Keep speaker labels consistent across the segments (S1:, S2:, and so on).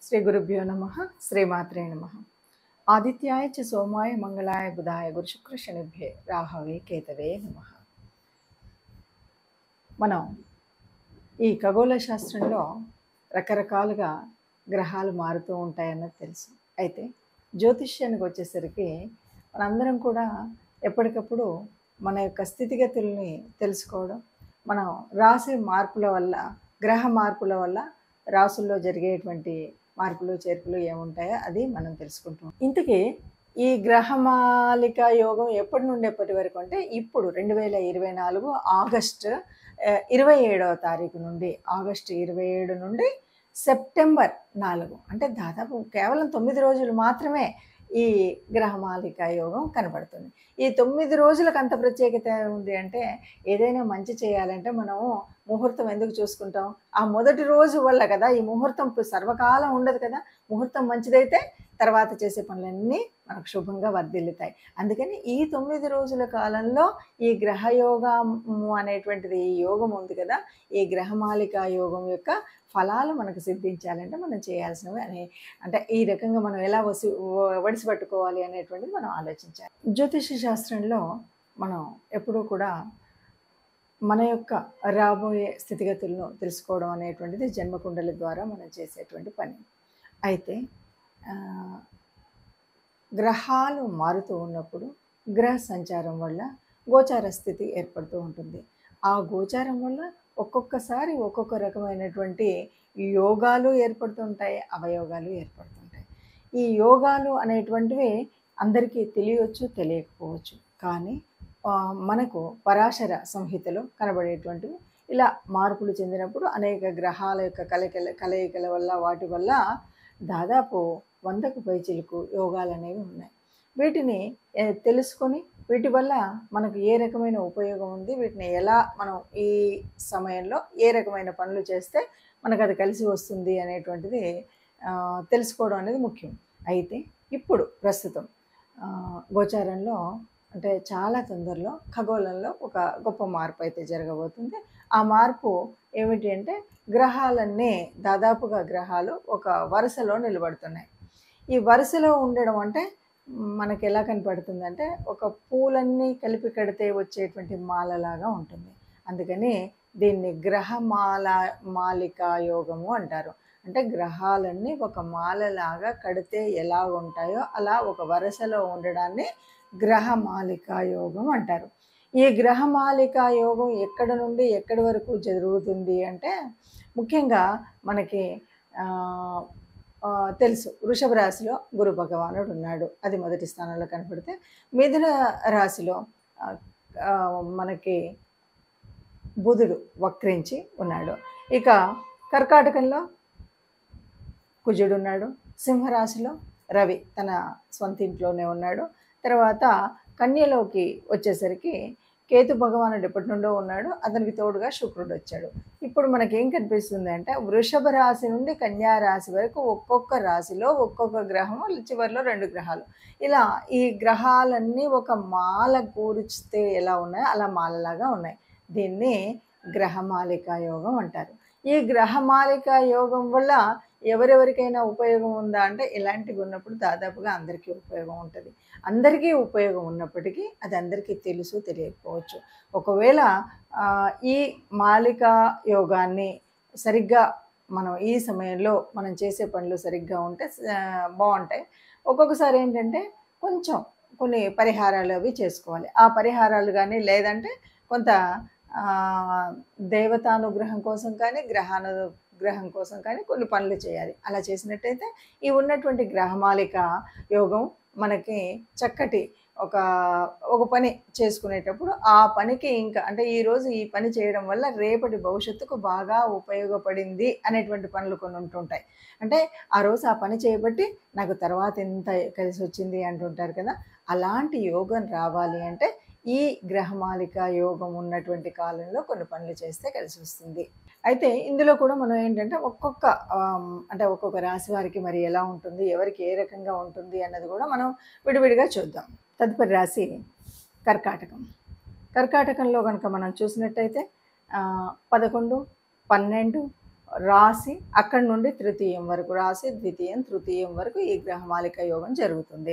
S1: శ్రీ గురుభ్యో నమ శ్రీమాత్రే నమ ఆదిత్యాయ చ సోమాయ మంగళాయ బుధాయ గురుశుక్ర శనిభ్యే రాహవే కేతవే నమ మనం ఈ ఖగోళ శాస్త్రంలో రకరకాలుగా గ్రహాలు మారుతూ ఉంటాయన్నది తెలుసు అయితే జ్యోతిష్యానికి వచ్చేసరికి మనందరం కూడా ఎప్పటికప్పుడు మన యొక్క స్థితిగతుల్ని తెలుసుకోవడం మనం రాశి మార్పుల వల్ల గ్రహ మార్పుల వల్ల రాసుల్లో జరిగేటువంటి మార్పులు చేర్పులు ఏముంటాయో అది మనం తెలుసుకుంటాం ఇంతకీ ఈ గ్రహమాలిక యోగం ఎప్పటి నుండి ఎప్పటి వరకు అంటే ఇప్పుడు రెండు వేల ఇరవై నాలుగు ఆగస్టు ఆ, ఇరవై ఏడవ తారీఖు నుండి ఆగస్టు ఇరవై ఏడు నుండి సెప్టెంబర్ నాలుగు అంటే దాదాపు కేవలం తొమ్మిది రోజులు మాత్రమే ఈ గ్రహమాలిక యోగం కనబడుతుంది ఈ తొమ్మిది రోజులకు అంత ప్రత్యేకత ఉంది అంటే ఏదైనా మంచి చేయాలంటే మనము ముహూర్తం ఎందుకు చూసుకుంటాం ఆ మొదటి రోజు వల్ల కదా ఈ ముహూర్తం సర్వకాలం ఉండదు కదా ముహూర్తం మంచిదైతే తర్వాత చేసే పనులన్నీ మనకు శుభంగా వర్ధిల్లుతాయి అందుకని ఈ తొమ్మిది రోజుల కాలంలో ఈ గ్రహయోగము అనేటువంటిది ఈ యోగం ఉంది కదా ఈ గ్రహమాలిక యోగం యొక్క ఫలాలు మనకు సిద్ధించాలంటే మనం చేయాల్సినవి అనే అంటే ఈ రకంగా మనం ఎలా వసి వడిసి పట్టుకోవాలి అనేటువంటిది మనం ఆలోచించాలి జ్యోతిష శాస్త్రంలో మనం ఎప్పుడూ కూడా మన యొక్క రాబోయే స్థితిగతులను తెలుసుకోవడం అనేటువంటిది జన్మకుండలి ద్వారా మనం చేసేటువంటి పని అయితే ఆ, గ్రహాలు మారుతూ ఉన్నప్పుడు గ్రహ సంచారం వల్ల గోచార స్థితి ఏర్పడుతూ ఉంటుంది ఆ గోచారం వల్ల ఒక్కొక్కసారి ఒక్కొక్క రకమైనటువంటి యోగాలు ఏర్పడుతుంటాయి అవయోగాలు ఏర్పడుతుంటాయి ఈ యోగాలు అనేటువంటివి అందరికీ తెలియవచ్చు తెలియకపోవచ్చు కానీ ఆ, మనకు పరాశర సంహితలో కనబడేటువంటివి ఇలా మార్పులు చెందినప్పుడు అనేక గ్రహాల యొక్క కలయికల కలయికల వల్ల వాటి వల్ల దాదాపు వందకు పైచిలకు యోగాలు అనేవి ఉన్నాయి వీటిని ఏ, తెలుసుకొని వీటి వల్ల మనకు ఏ రకమైన ఉపయోగం ఉంది వీటిని ఎలా మనం ఈ సమయంలో ఏ రకమైన పనులు చేస్తే మనకు అది కలిసి వస్తుంది అనేటువంటిది ఆ, తెలుసుకోవడం అనేది ముఖ్యం అయితే ఇప్పుడు ప్రస్తుతం ఆ, గోచారంలో అంటే చాలా తొందరలో ఖగోళంలో ఒక గొప్ప మార్పు అయితే జరగబోతుంది ఆ మార్పు ఏమిటి అంటే గ్రహాలన్నీ దాదాపుగా గ్రహాలు ఒక వరుసలో నిలబడుతున్నాయి ఈ వరుసలో ఉండడం అంటే మనకి ఎలా కనపడుతుంది అంటే ఒక పూలన్నీ కలిపి కడితే వచ్చేటువంటి మాలలాగా ఉంటుంది అందుకని దీన్ని గ్రహమాల మాలిక యోగము అంటారు అంటే గ్రహాలన్నీ ఒక మాలలాగా కడితే ఎలా ఉంటాయో అలా ఒక వరుసలో ఉండడాన్ని గ్రహమాలిక యోగం అంటారు ఈ గ్రహమాలిక యోగం ఎక్కడ నుండి ఎక్కడి వరకు జరుగుతుంది అంటే ముఖ్యంగా మనకి ఆ, ఆ, తెలుసు వృషభ రాశిలో గురు భగవానుడు ఉన్నాడు అది మొదటి స్థానంలో కనపడితే మిథున రాశిలో ఆ, ఆ, మనకి బుధుడు వక్రించి ఉన్నాడు ఇక కర్కాటకంలో కుజుడు ఉన్నాడు సింహరాశిలో రవి తన సొంత ఇంట్లోనే ఉన్నాడు తర్వాత కన్యలోకి వచ్చేసరికి కేతు భగవానుడు ఎప్పటి నుండో ఉన్నాడు అతనికి తోడుగా శుక్రుడు వచ్చాడు ఇప్పుడు మనకేం కనిపిస్తుంది అంటే వృషభ రాశి నుండి కన్యా రాశి వరకు ఒక్కొక్క రాశిలో ఒక్కొక్క గ్రహం చివరిలో రెండు గ్రహాలు ఇలా ఈ గ్రహాలన్నీ ఒక మాల కూర్చితే ఎలా ఉన్నాయో అలా మాలలాగా ఉన్నాయి దీన్ని గ్రహమాలిక యోగం అంటారు ఈ గ్రహమాలిక యోగం వల్ల ఎవరెవరికైనా ఉపయోగం ఉందా అంటే ఇలాంటివి ఉన్నప్పుడు దాదాపుగా అందరికీ ఉపయోగం ఉంటుంది అందరికీ ఉపయోగం ఉన్నప్పటికీ అది అందరికీ తెలుసు తెలియకపోవచ్చు ఒకవేళ ఆ, ఈ మాలిక యోగాన్ని సరిగ్గా మనం ఈ సమయంలో మనం చేసే పనులు సరిగ్గా ఉంటే ఆ, బాగుంటాయి ఒక్కొక్కసారి ఏంటంటే కొంచెం కొన్ని పరిహారాలు అవి చేసుకోవాలి ఆ పరిహారాలు కానీ లేదంటే కొంత ఆ, దేవతానుగ్రహం కోసం కానీ గ్రహానుగ్రహం కోసం కానీ కొన్ని పనులు చేయాలి అలా చేసినట్టయితే ఈ ఉన్నటువంటి గ్రహమాలిక యోగం మనకి చక్కటి ఒక ఒక పని చేసుకునేటప్పుడు ఆ పనికి ఇంకా అంటే ఈరోజు ఈ పని చేయడం వల్ల రేపటి భవిష్యత్తుకు బాగా ఉపయోగపడింది అనేటువంటి పనులు కొన్ని ఉంటుంటాయి అంటే ఆ రోజు ఆ పని చేయబట్టి నాకు తర్వాత ఎంత కలిసి వచ్చింది అంటుంటారు కదా అలాంటి యోగం రావాలి అంటే ఈ గ్రహమాలిక యోగం ఉన్నటువంటి కాలంలో కొన్ని పనులు చేస్తే కలిసి వస్తుంది అయితే ఇందులో కూడా మనం ఏంటంటే ఒక్కొక్క ఆమ్, అంటే ఒక్కొక్క రాశి వారికి మరి ఎలా ఉంటుంది ఎవరికి ఏ రకంగా ఉంటుంది అన్నది కూడా మనం విడివిడిగా చూద్దాం తదుపరి రాశి కర్కాటకం కర్కాటకంలో కనుక మనం చూసినట్టయితే ఆ, పదకొండు పన్నెండు రాసి అక్కడి నుండి తృతీయం వరకు రాసి ద్వితీయం తృతీయం వరకు ఈ గ్రహమాలిక యోగం జరుగుతుంది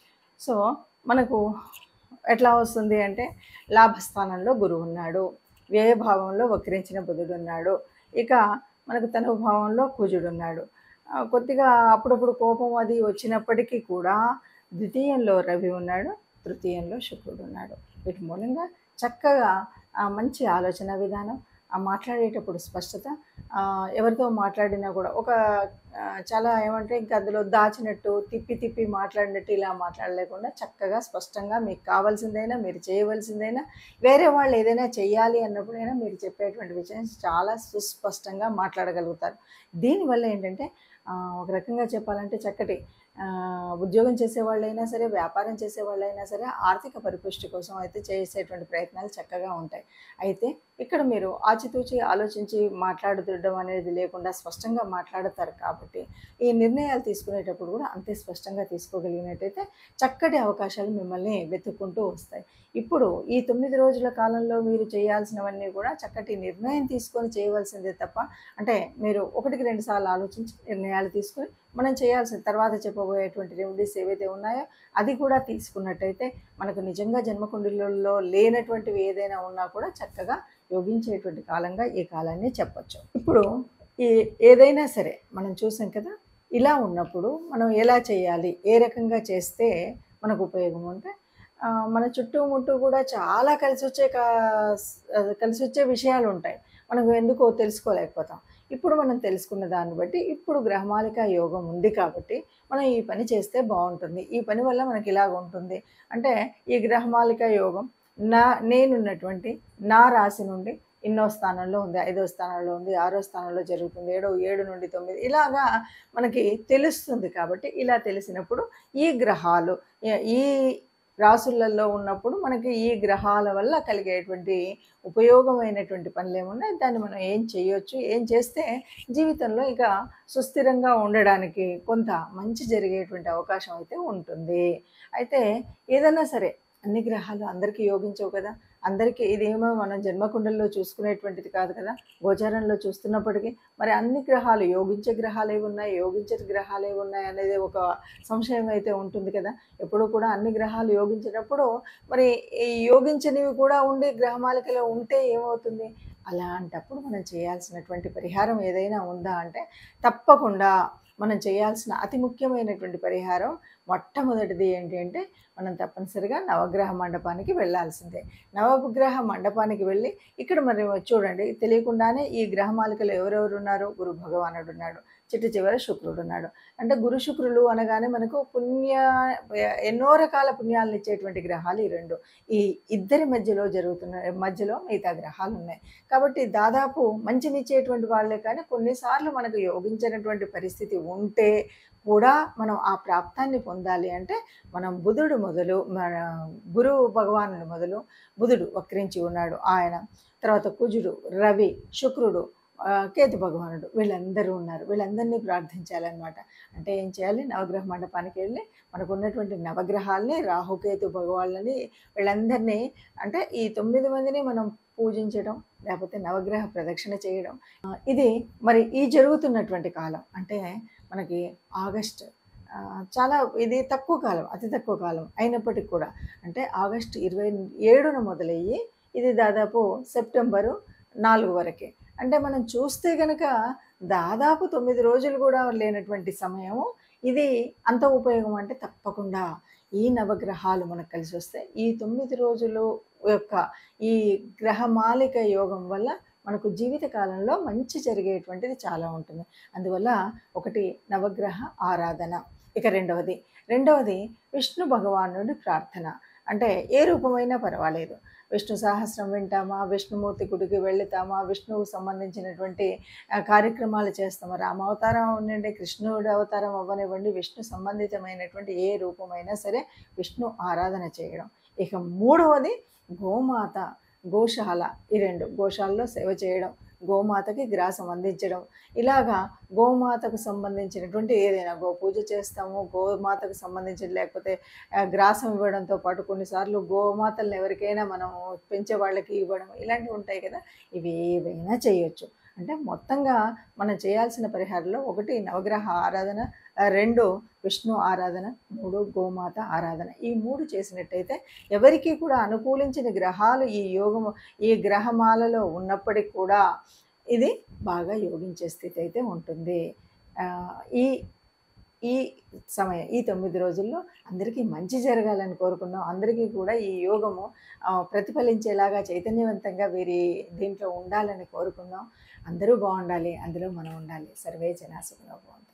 S1: సో మనకు ఎట్లా వస్తుంది అంటే లాభస్థానంలో గురువు ఉన్నాడు వ్యయభావంలో వక్రించిన బుధుడు ఉన్నాడు ఇక మనకు తనువు భావంలో కుజుడు ఉన్నాడు ఆ, కొద్దిగా అప్పుడప్పుడు కోపం అది వచ్చినప్పటికీ కూడా ద్వితీయంలో రవి ఉన్నాడు తృతీయంలో శుక్రుడు ఉన్నాడు వీటి మూలంగా చక్కగా ఆ, మంచి ఆలోచన విధానం ఆ మాట్లాడేటప్పుడు స్పష్టత ఆ, ఎవరితో మాట్లాడినా కూడా ఒక ఆ, చాలా ఏమంటే ఇంకా అందులో దాచినట్టు తిప్పి తిప్పి మాట్లాడినట్టు ఇలా మాట్లాడలేకుండా చక్కగా స్పష్టంగా మీకు కావాల్సిందైనా మీరు చేయవలసిందైనా వేరే వాళ్ళు ఏదైనా చెయ్యాలి అన్నప్పుడైనా మీరు చెప్పేటువంటి విషయం చాలా సుస్పష్టంగా మాట్లాడగలుగుతారు దీనివల్ల ఏంటంటే ఆ, ఒక రకంగా చెప్పాలంటే చక్కటి ఆ, ఉద్యోగం చేసేవాళ్ళైనా సరే వ్యాపారం చేసేవాళ్ళైనా సరే ఆర్థిక పరిపుష్టి కోసం అయితే చేసేటువంటి ప్రయత్నాలు చక్కగా ఉంటాయి అయితే ఇక్కడ మీరు ఆచితూచి ఆలోచించి మాట్లాడుతుండడం అనేది లేకుండా స్పష్టంగా మాట్లాడతారు కాబట్టి ఈ నిర్ణయాలు తీసుకునేటప్పుడు కూడా అంతే స్పష్టంగా తీసుకోగలిగినట్టయితే చక్కటి అవకాశాలు మిమ్మల్ని వెతుక్కుంటూ వస్తాయి ఇప్పుడు ఈ తొమ్మిది రోజుల కాలంలో మీరు చేయాల్సినవన్నీ కూడా చక్కటి నిర్ణయం తీసుకొని చేయవలసిందే తప్ప అంటే మీరు ఒకటికి రెండు సార్లు ఆలోచించి నిర్ణయాలు తీసుకొని మనం చేయాల్సిన తర్వాత చెప్పబోయేటువంటి రెమెడీస్ ఏవైతే ఉన్నాయో అది కూడా తీసుకున్నట్టయితే మనకు నిజంగా జన్మకుండలలో లేనటువంటివి ఏదైనా ఉన్నా కూడా చక్కగా యోగించేటువంటి కాలంగా ఈ కాలాన్ని చెప్పొచ్చు ఇప్పుడు ఈ ఏదైనా సరే మనం చూసాం కదా ఇలా ఉన్నప్పుడు మనం ఎలా చేయాలి ఏ రకంగా చేస్తే మనకు ఉపయోగం అంటే ఆ, మన చుట్టుముట్టు కూడా చాలా కలిసి వచ్చే కా- కలిసి వచ్చే విషయాలు ఉంటాయి మనకు ఎందుకో తెలుసుకోలేకపోతాం ఇప్పుడు మనం తెలుసుకున్న దాన్ని బట్టి ఇప్పుడు గ్రహమాలిక యోగం ఉంది కాబట్టి మనం ఈ పని చేస్తే బాగుంటుంది ఈ పని వల్ల మనకి ఇలాగ ఉంటుంది అంటే ఈ గ్రహమాలిక యోగం నా నేనున్నటువంటి నా రాశి నుండి ఎన్నో స్థానంలో ఉంది ఐదో స్థానంలో ఉంది ఆరో స్థానంలో జరుగుతుంది ఏడో ఏడు నుండి తొమ్మిది ఇలాగా మనకి తెలుస్తుంది కాబట్టి ఇలా తెలిసినప్పుడు ఈ గ్రహాలు ఈ- ఈ రాసులలో ఉన్నప్పుడు మనకి ఈ గ్రహాల వల్ల కలిగేటువంటి ఉపయోగమైనటువంటి పనులు ఏమున్నాయి దాన్ని మనం ఏం చేయొచ్చు ఏం చేస్తే జీవితంలో ఇక సుస్థిరంగా ఉండడానికి కొంత మంచి జరిగేటువంటి అవకాశం అయితే ఉంటుంది అయితే ఏదైనా సరే అన్ని గ్రహాలు అందరికీ యోగించవు కదా అందరికీ ఇదేమో మనం జన్మకుండల్లో చూసుకునేటువంటిది కాదు కదా గోచారంలో చూస్తున్నప్పటికీ మరి అన్ని గ్రహాలు యోగించే గ్రహాలు ఏవి ఉన్నాయి యోగించే గ్రహాలు ఏవి ఉన్నాయి అనేది ఒక సంశయం అయితే ఉంటుంది కదా ఎప్పుడు కూడా అన్ని గ్రహాలు యోగించినప్పుడు మరి ఈ యోగించనివి కూడా ఉండి గ్రహమాలికలో ఉంటే ఏమవుతుంది అలాంటప్పుడు మనం చేయాల్సినటువంటి పరిహారం ఏదైనా ఉందా అంటే తప్పకుండా మనం చేయాల్సిన అతి ముఖ్యమైనటువంటి పరిహారం మొట్టమొదటిది ఏంటి అంటే మనం తప్పనిసరిగా నవగ్రహ మండపానికి వెళ్ళాల్సిందే నవగ్రహ మండపానికి వెళ్ళి ఇక్కడ మరి చూడండి తెలియకుండానే ఈ గ్రహమాలికలు ఎవరెవరు ఉన్నారు గురు భగవానుడు ఉన్నాడు చిట్ట చివర శుక్రుడు ఉన్నాడు అంటే గురు శుక్రులు అనగానే మనకు పుణ్య ఎన్నో రకాల పుణ్యాలను ఇచ్చేటువంటి గ్రహాలు ఈ రెండు ఈ ఇద్దరి మధ్యలో జరుగుతున్న మధ్యలో మిగతా గ్రహాలు ఉన్నాయి కాబట్టి దాదాపు మంచినిచ్చేటువంటి వాళ్ళే కానీ కొన్నిసార్లు మనకు యోగించినటువంటి పరిస్థితి ఉంటే కూడా మనం ఆ ప్రాప్తాన్ని పొందాలి అంటే మనం బుధుడు మొదలు మన గురువు భగవానుడు మొదలు బుధుడు వక్రించి ఉన్నాడు ఆయన తర్వాత కుజుడు రవి శుక్రుడు ఆ, కేతు భగవానుడు వీళ్ళందరూ ఉన్నారు వీళ్ళందరినీ ప్రార్థించాలన్నమాట అంటే ఏం చేయాలి నవగ్రహ మండపానికి వెళ్ళి మనకు ఉన్నటువంటి నవగ్రహాలని రాహుకేతు భగవాళ్ళని వీళ్ళందరినీ అంటే ఈ తొమ్మిది మందిని మనం పూజించడం లేకపోతే నవగ్రహ ప్రదక్షిణ చేయడం ఆ, ఇది మరి ఈ జరుగుతున్నటువంటి కాలం అంటే మనకి ఆగస్ట్ ఆ, చాలా ఇది తక్కువ కాలం అతి తక్కువ కాలం అయినప్పటికీ కూడా అంటే ఆగస్టు ఇరవై ఏడున మొదలయ్యి ఇది దాదాపు సెప్టెంబరు నాలుగు వరకే అంటే మనం చూస్తే కనుక దాదాపు తొమ్మిది రోజులు కూడా లేనటువంటి సమయము ఇది అంత ఉపయోగం అంటే తప్పకుండా ఈ నవగ్రహాలు మనకు కలిసి వస్తే ఈ తొమ్మిది రోజులు యొక్క ఈ గ్రహమాలిక యోగం వల్ల మనకు జీవిత కాలంలో మంచి జరిగేటువంటిది చాలా ఉంటుంది అందువల్ల ఒకటి నవగ్రహ ఆరాధన ఇక రెండవది రెండవది విష్ణు భగవానుడి ప్రార్థన అంటే ఏ రూపమైనా పర్వాలేదు విష్ణు సహస్రం వింటామా విష్ణుమూర్తి గుడికి వెళ్తామా విష్ణువుకు సంబంధించినటువంటి ఆ, కార్యక్రమాలు చేస్తామా రామావతారం ఉండండి కృష్ణుడి అవతారం అవ్వనివ్వండి విష్ణు సంబంధితమైనటువంటి ఏ రూపమైనా సరే విష్ణు ఆరాధన చేయడం ఇక మూడవది గోమాత గోశాల ఈ రెండు గోశాలలో సేవ చేయడం గోమాతకి గ్రాసం అందించడం ఇలాగా గోమాతకు సంబంధించినటువంటి ఏదైనా గో పూజ చేస్తాము గోమాతకు సంబంధించిన లేకపోతే ఆ, గ్రాసం ఇవ్వడంతో పాటు కొన్నిసార్లు గోమాతలను ఎవరికైనా మనం పెంచే వాళ్ళకి ఇవ్వడం ఇలాంటివి ఉంటాయి కదా ఇవి ఏవైనా చేయొచ్చు అంటే మొత్తంగా మనం చేయాల్సిన పరిహారంలో ఒకటి నవగ్రహ ఆరాధన ఆ, రెండు విష్ణు ఆరాధన మూడు గోమాత ఆరాధన ఈ మూడు చేసినట్టయితే ఎవరికి కూడా అనుకూలించిన గ్రహాలు ఈ యోగము ఈ గ్రహమాలలో ఉన్నప్పటికీ కూడా ఇది బాగా యోగించే స్థితి అయితే ఉంటుంది ఆ, ఈ ఈ సమయం ఈ తొమ్మిది రోజుల్లో అందరికీ మంచి జరగాలని కోరుకుందాం అందరికీ కూడా ఈ యోగము ఆ, ప్రతిఫలించేలాగా చైతన్యవంతంగా వీరి దీంట్లో ఉండాలని కోరుకుందాం అందరూ బాగుండాలి అందులో మనం ఉండాలి సర్వే జనాసుకులో బాగుండాలి